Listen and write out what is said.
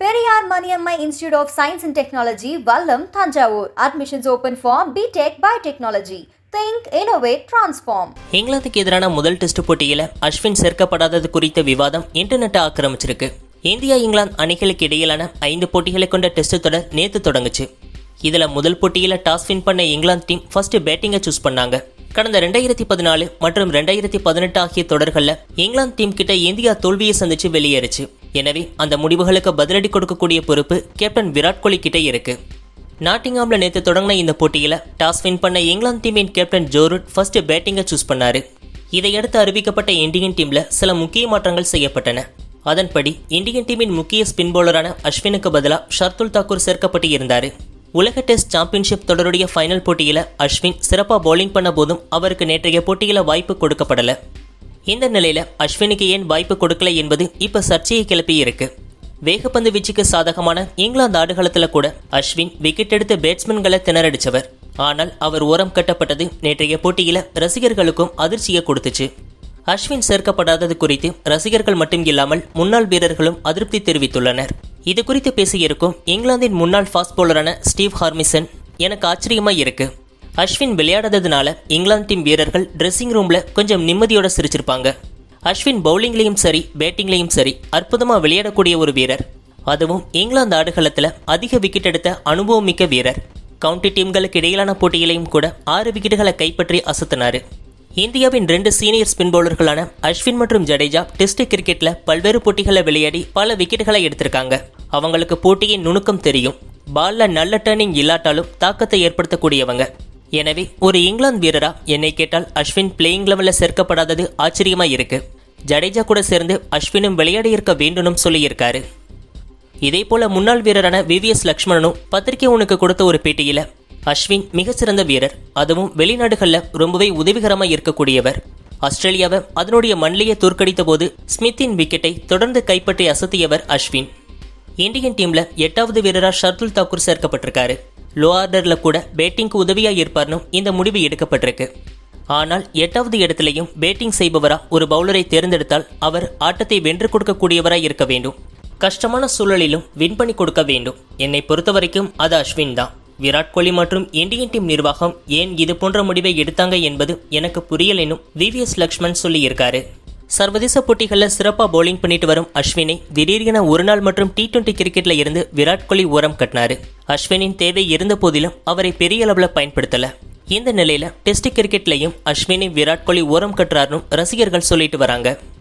Periyar Maniamma Institute of Science and Technology, Vallam, Thanjavur. Admissions open for BTech Biotechnology. Think, innovate, transform. இங்கிலாந்துக்கு எதிரான முதல் test போட்டியில அஸ்வின் சேர்க்கப்படாதது குறித்த விவாதம் இன்டர்நெட்டை ஆக்கிரமிச்சிருக்கு இந்தியா இங்கிலாந்து அணிகளுக்கு இடையிலான ஐந்து போட்டிகளை கொண்ட டெஸ்ட் தொடர் நேத்து தொடங்குச்சு இதுல முதல் போட்டியில டாஸ் வின் பண்ண இங்கிலாந்து டீம் ஃபர்ஸ்ட் பேட்டிங்கை சூஸ் பண்ணாங்க கடந்த ரெண்டாயிரத்தி பதினாலு மற்றும் ரெண்டாயிரத்தி பதினெட்டு ஆகிய தொடர்கள்ல இங்கிலாந்து டீம் கிட்ட இந்தியா தோல்வியை சந்திச்சு வெளியேறுச்சு எனவே அந்த முடிவுகளுக்கு பதிலடி கொடுக்கக்கூடிய பொறுப்பு கேப்டன் விராட் கோலி கிட்ட இருக்கு நாட்டிங்ஹாம்ல நேத்து தொடங்கின இந்த போட்டியில டாஸ் வின் பண்ண இங்கிலாந்து டீமின் கேப்டன் ஜோ ரூட் ஃபர்ஸ்ட் பேட்டிங்கை சூஸ் பண்ணாரு இதையடுத்து அறிவிக்கப்பட்ட இந்தியன் டீம்ல சில முக்கிய மாற்றங்கள் செய்யப்பட்டன அதன்படி இந்தியன் டீமின் முக்கிய ஸ்பின் பவுலரான அஸ்வினுக்கு பதிலா ஷர்துல் தாக்கூர் சேர்க்கப்பட்டு இருந்தாரு உலக டெஸ்ட் சாம்பியன்ஷிப் தொடருடைய ஃபைனல் போட்டியில அஸ்வின் சிறப்பா பவுலிங் பண்ண போதும் அவருக்கு நேற்றைய போட்டியில வாய்ப்பு கொடுக்கப்படல இந்த நிலையில அஸ்வினுக்கு ஏன் வாய்ப்பு கொடுக்கல என்பது இப்ப சர்ச்சையை கிளப்பி இருக்கு வேகப்பந்து வீச்சுக்கு சாதகமான இங்கிலாந்து ஆடுகளத்துல கூட அஸ்வின் விக்கெட் எடுத்த பேட்ஸ்மேன்களை திணறடிச்சவர் ஆனால் அவர் ஓரம் கட்டப்பட்டது நேற்றைய போட்டியில ரசிகர்களுக்கும் அதிர்ச்சியை கொடுத்துச்சு அஸ்வின் சேர்க்கப்படாதது குறித்து ரசிகர்கள் மட்டும் இல்லாமல் முன்னாள் வீரர்களும் அதிருப்தி தெரிவித்துள்ளனர் இது குறித்து பேசியிருக்கும் இங்கிலாந்தின் முன்னாள் ஃபாஸ்ட் பவுலரான ஸ்டீவ் ஹார்மிசன் எனக்கு ஆச்சரியமா இருக்கு அஸ்வின் விளையாடாததுனால இங்கிலாந்து டீம் வீரர்கள் ட்ரெஸ்ஸிங் ரூம்ல கொஞ்சம் நிம்மதியோட சிரிச்சிருப்பாங்க அஸ்வின் பவுலிங்லேயும் சரி பேட்டிங்லேயும் சரி அற்புதமா விளையாடக்கூடிய ஒரு வீரர் அதுவும் இங்கிலாந்து ஆடுகளத்துல அதிக விக்கெட் எடுத்த அனுபவம் மிக்க வீரர் கவுண்டி டீம்களுக்கு இடையிலான போட்டியிலையும் கூட ஆறு விக்கெட்டுகளை கைப்பற்றி அசத்தினாரு இந்தியாவின் ரெண்டு சீனியர் ஸ்பின் பவுலர்களான அஸ்வின் மற்றும் ஜடேஜா டெஸ்ட் கிரிக்கெட்ல பல்வேறு போட்டிகளை விளையாடி பல விக்கெட்டுகளை எடுத்திருக்காங்க அவங்களுக்கு போட்டியின் நுணுக்கம் தெரியும் பால்ல நல்ல டர்னிங் இல்லாட்டாலும் தாக்கத்தை ஏற்படுத்தக்கூடியவங்க எனவே ஒரு இங்கிலாந்து வீரரா என்னை கேட்டால் அஸ்வின் பிளேயிங் லெவல்ல சேர்க்கப்படாதது ஆச்சரியமா இருக்கு ஜடேஜா கூட சேர்ந்து அஸ்வினும் விளையாடி இருக்க வேண்டும்னு சொல்லியிருக்காரு இதே போல முன்னாள் வீரரான விவிஎஸ் லக்ஷ்மணனும் பத்திரிகை உனக்கு கொடுத்த ஒரு பேட்டியில அஸ்வின் மிகச்சிறந்த வீரர் அதுவும் வெளிநாடுகள்ல ரொம்பவே உதவிகரமா இருக்கக்கூடியவர் ஆஸ்திரேலியாவை அதனுடைய மண்ணிலேயே தோற்கடித்த போது ஸ்மித்தின் விக்கெட்டை தொடர்ந்து கைப்பற்றி அசத்தியவர் அஸ்வின் இந்தியன் டீம்ல எட்டாவது வீரரா ஷர்துல் தாக்கூர் சேர்க்கப்பட்டிருக்காரு லோ ஆர்டர்ல கூட பேட்டிங்க்கு உதவியா இருப்பார்னு இந்த முடிவு எடுக்கப்பட்டிருக்கு ஆனால் எட்டாவது இடத்திலையும் பேட்டிங் செய்பவரா ஒரு பவுலரை தேர்ந்தெடுத்தால் அவர் ஆட்டத்தை வென்று கொடுக்கக்கூடியவராய் இருக்க வேண்டும் கஷ்டமான சூழலிலும் வின் பண்ணி கொடுக்க வேண்டும் என்னை பொறுத்த வரைக்கும் அது அஸ்வின் தான் விராட் கோலி மற்றும் இந்தியன் டீம் நிர்வாகம் ஏன் இது போன்ற முடிவை எடுத்தாங்க என்பது எனக்கு புரியல் எனும் விவிஎஸ் லக்ஷ்மண் சொல்லியிருக்காரு சர்வதேச போட்டிகளில் சிறப்பாக பவுலிங் பண்ணிட்டு வரும் அஸ்வினை திடீரென ஒருநாள் மற்றும் டி டுவெண்டி கிரிக்கெட்ல இருந்து விராட் கோலி ஓரம் கட்டினாரு அஸ்வினின் தேவை இருந்த போதிலும் அவரை பெரிய அளவில் பயன்படுத்தல இந்த நிலையில டெஸ்ட் கிரிக்கெட்லையும் அஸ்வினை விராட் கோலி ஓரம் கட்டுறாருன்னு ரசிகர்கள் சொல்லிட்டு வராங்க